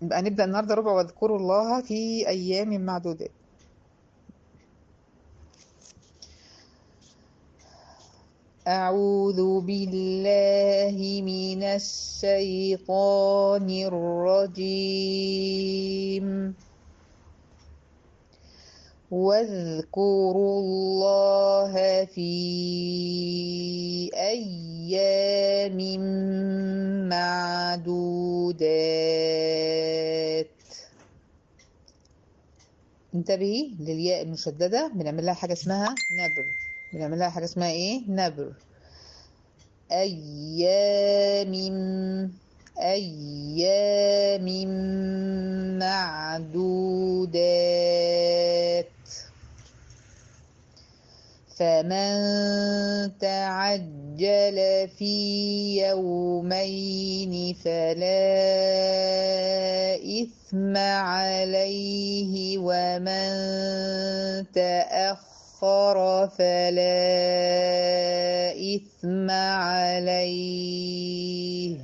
يبقى نبدأ النهاردة ربع واذكروا الله في أيام معدودات أعوذ بالله من الشيطان الرجيم واذكروا الله في أيام معدودات انتبهي للياء المشددة بنعمل لها حاجة اسمها نبر بنعمل لها حاجة اسمها ايه نبر أيام أيام معدودات فمن تعجل في يومين فلا إثم عليه ومن تأخر فلا إثم عليه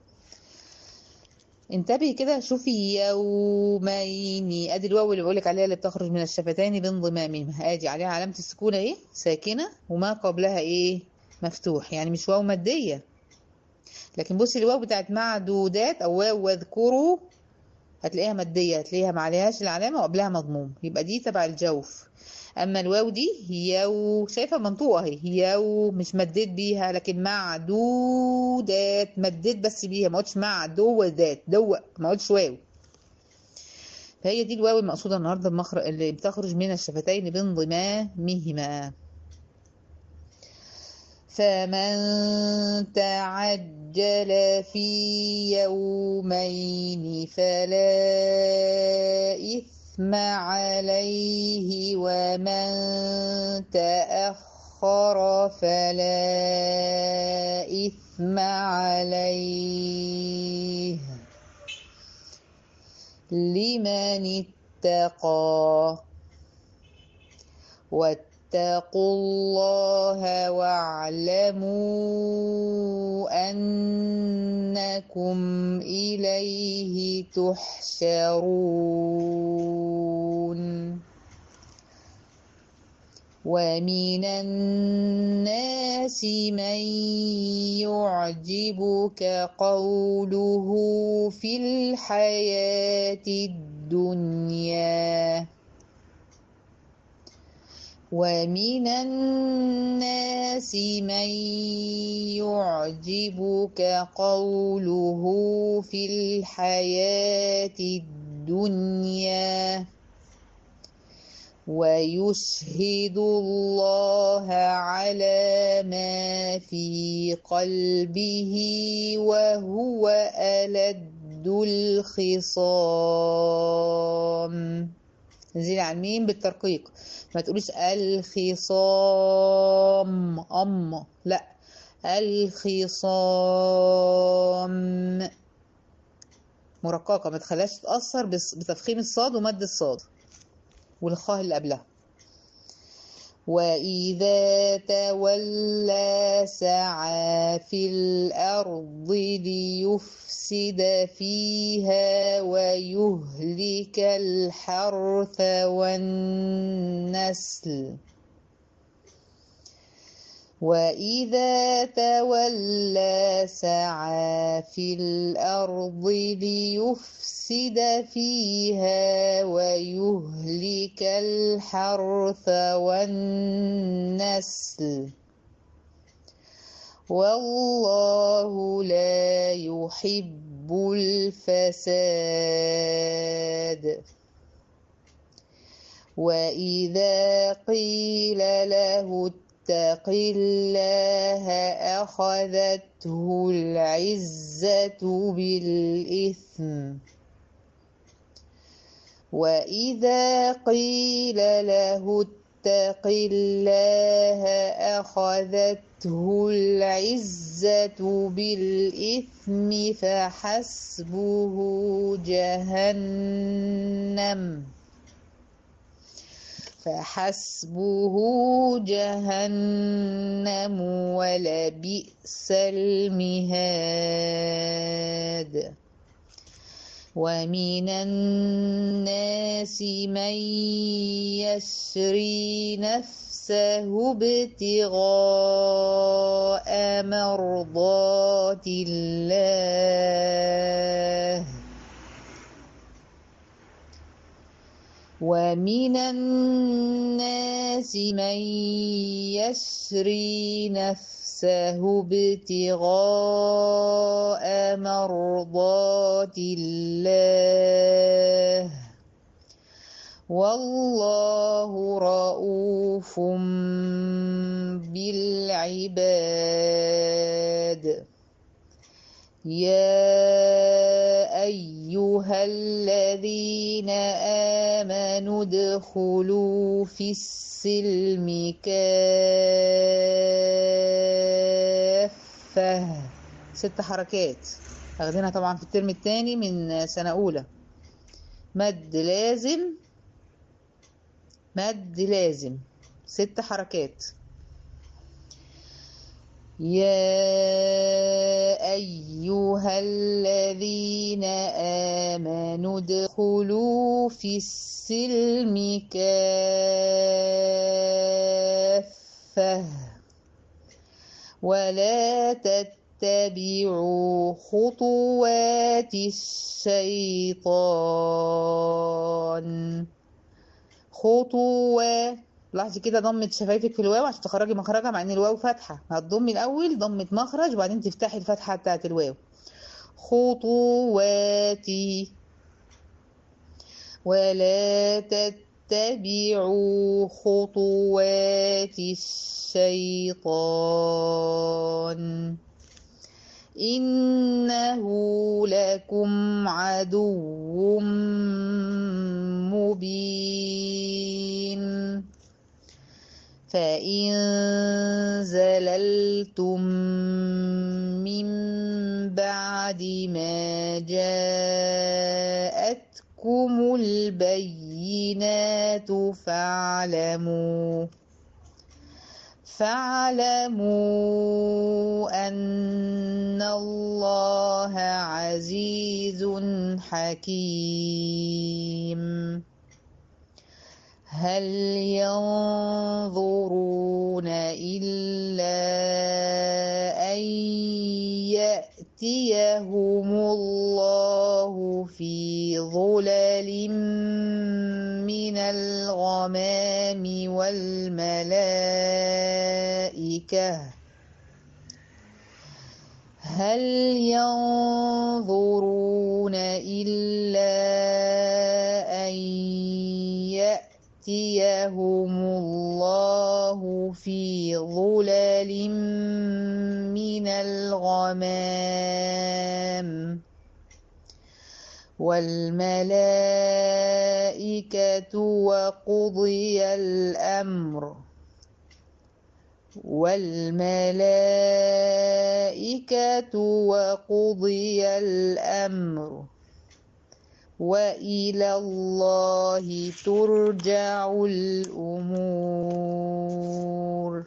انتبهي كده شوفي يومين ادي الواو اللي بقولك عليها اللي بتخرج من الشفتين بانضمامهما ادي عليها علامة السكون ايه ساكنة وما قبلها ايه مفتوح يعني مش واو مادية لكن بصي الواو بتاعت معدودات او واو واذكروا هتلاقيها مادية هتلاقيها ما عليهاش العلامة وقبلها مضموم يبقى دي تبع الجوف اما الواو دي يو شايفه منطوقه اهي يو مش مديت بيها لكن معدودات مديت بس بيها ما قلتش معدودات دو ما قلتش واو فهي دي الواو المقصوده النهارده بمخرج اللي بتخرج من الشفتين بانضمامهما فمن تعجل في يومين فلا إثم عليه ومن تأخر فلا إثم عليه لمن اتقى واتقوا الله واعلموا أنكم إليه تحشرون ومن الناس من يعجبك قوله في الحياة الدنيا ومن الناس من يعجبك قوله في الحياة الدنيا ويشهد الله على ما في قلبه وهو ألد الخصام تنزيل على الميم بالترقيق ما تقوليش الخصام أم لا الخصام مرققة ما تخليهاش تتأثر بتفخيم الصاد ومد الصاد والخاء اللي قبلها وإذا تولى سعى في الأرض ليفسد فيها ويهلك الحرث والنسل وإذا تولى سعى في الأرض ليفسد فيها ويهلك الحرث والنسل والله لا يحب الفساد وإذا قيل له اتق الله أخذته العزة بالإثم وإذا قيل له اتق الله أخذته العزة بالإثم فحسبه جهنم فحسبه جهنم ولبئس المهاد ومن الناس من يشري نفسه ابتغاء مرضات الله ومن الناس من يشري نفسه ابتغاء مرضات الله والله رؤوف بالعباد يا أيها الذين آمنوا ادخلوا في السلم كافة ست حركات أخذنا طبعا في الترم الثاني من سنة أولى مد لازم مد لازم ست حركات يا أيها الذين آمنوا ادخلوا في السلم كافة ولا تتبعوا خطوات الشيطان خطوة لاحظي كده ضمة شفايفك في الواو عشان تخرجي مخرجها مع ان الواو فاتحة هتضمي الأول ضمة مخرج وبعدين تفتحي الفتحة بتاعت الواو خطواتي ولا تتبعوا خطوات الشيطان إنه لكم عدو مبين فإن زللتم من بعد ما جاءتكم البينات فاعلموا فاعلموا أن الله عزيز حكيم هل ينظرون إلا أن يأتيهم الله في ظلل من الغمام والملائكة هل ينظرون إلا أن يأتيهم الله في ظلل من الغمام والملائكة وقضي الأمر والملائكة وقضي الأمر وإلى الله ترجع الأمور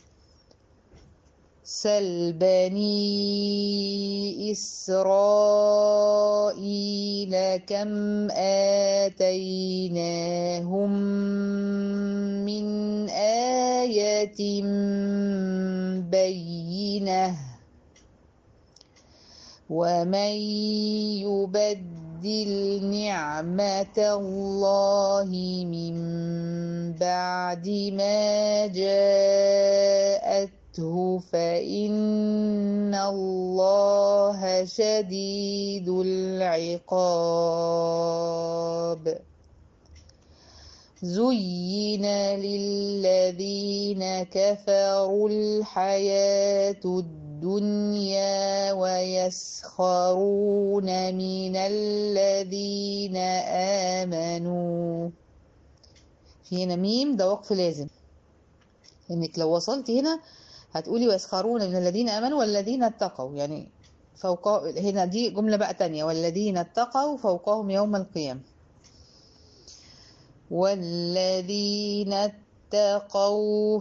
سل بني إسرائيل كم آتيناهم من آية بينة ومن يبدل نعمة الله من بعد ما جاءت فإن الله شديد العقاب زين للذين كفروا الحياة الدنيا ويسخرون من الذين آمنوا في هنا ميم ده وقف لازم انك لو وصلت هنا هتقولي ويسخرون من الذين امنوا والذين اتقوا يعني فوق هنا دي جمله بقى تانية والذين اتقوا فوقهم يوم القيامه والذين اتقوا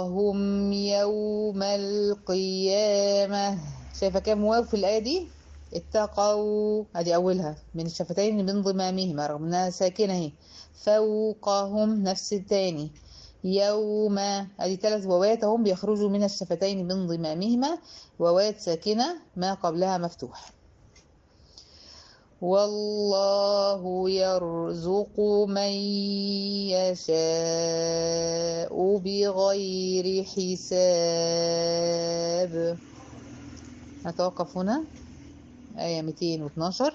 فوقهم يوم القيامه شايفه كام واو في الايه دي اتقوا ادي اولها من الشفتين بانضمامهما رغم انها ساكنه اهي فوقهم نفس التاني يوم ادي ثلاث ووات هم بيخرجوا من الشفتين بانضمامهما ووات ساكنه ما قبلها مفتوح والله يرزق من يشاء بغير حساب نتوقف هنا آية 212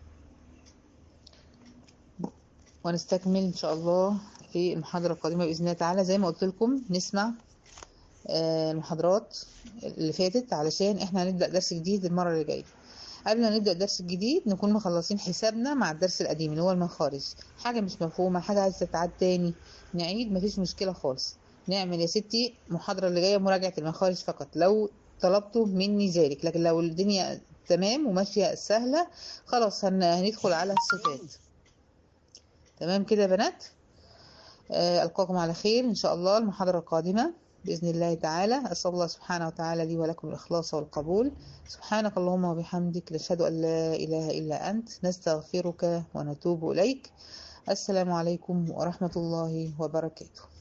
ونستكمل إن شاء الله في المحاضرة القادمة بإذن الله تعالى زي ما قلت لكم نسمع المحاضرات اللي فاتت علشان احنا هنبدأ درس جديد المرة اللي جاية قبل ما نبدأ الدرس الجديد نكون مخلصين حسابنا مع الدرس القديم اللي هو المخارج حاجة مش مفهومة حاجة عايزة تتعاد تاني نعيد مفيش مشكلة خالص نعمل يا ستي المحاضرة اللي جاية مراجعة المخارج فقط لو طلبتوا مني ذلك لكن لو الدنيا تمام وماشية سهلة خلاص هندخل على الصفات تمام كده يا بنات آه ألقاكم على خير إن شاء الله المحاضرة القادمة بإذن الله تعالى أسأل الله سبحانه وتعالى لي ولكم الإخلاص والقبول سبحانك اللهم وبحمدك نشهد أن لا إله إلا أنت نستغفرك ونتوب إليك السلام عليكم ورحمة الله وبركاته